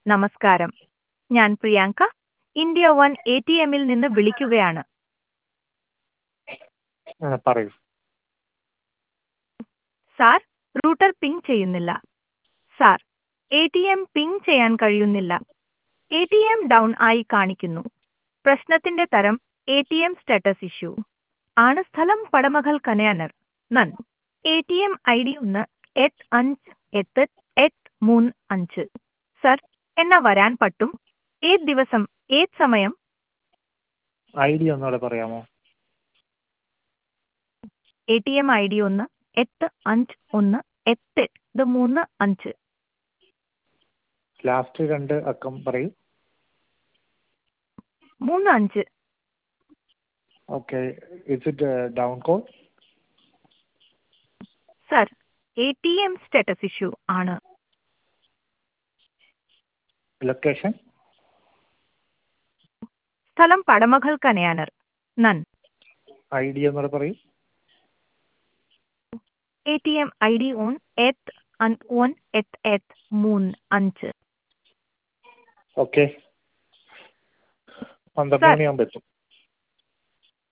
നമസ്കാരം ഞാൻ Priyanka India one A T എമ്മിൽ നിന്ന് വിളിക്കുകയാണ് ആ പറയൂ സാർ റൂട്ടർ പിങ് ചെയ്യുന്നില്ല sir A T M ping ചെയ്യാൻ കഴിയുന്നില്ല എ ടി എം ഡൗൺ ആയി കാണിക്കുന്നു പ്രശ്നത്തിന്റെ തരം A T M status issue ആണ് സ്ഥലം പടമകൾ കനയാനർ നൻ A T M I D ഒന്ന് എട്ട് അഞ്ച് എട്ട് എട്ട് മൂന്ന് അഞ്ച് സർ എന്നാ വരാൻ പറ്റും ഏത് ദിവസം ഏത് സമയം ഐ ഡി ഒന്നുകൂടെ പറയാമോ A T M I D ഒന്ന് എട്ട് അഞ്ച് ഒന്ന് എട്ട് ഇത് മൂന്ന് അഞ്ച് ലാസ്റ്റ് രണ്ട് അക്കം പറയൂ മൂന്ന് അഞ്ച് okay is it down call sir A T M status issue ആണ് ലൊക്കേഷൻ സ്ഥലം പടമകൾ കനയാനർ നൻ ഐ ഡി ഒന്നുകൂടെ പറയൂ A T M I D one എട്ട് അൻ- ഒൻ എട്ട് എട്ട് മൂന്ന് അഞ്ച് ഓക്കെ പന്ത്രണ്ട് Sir. മണിയാകുമ്പോൾ എത്തും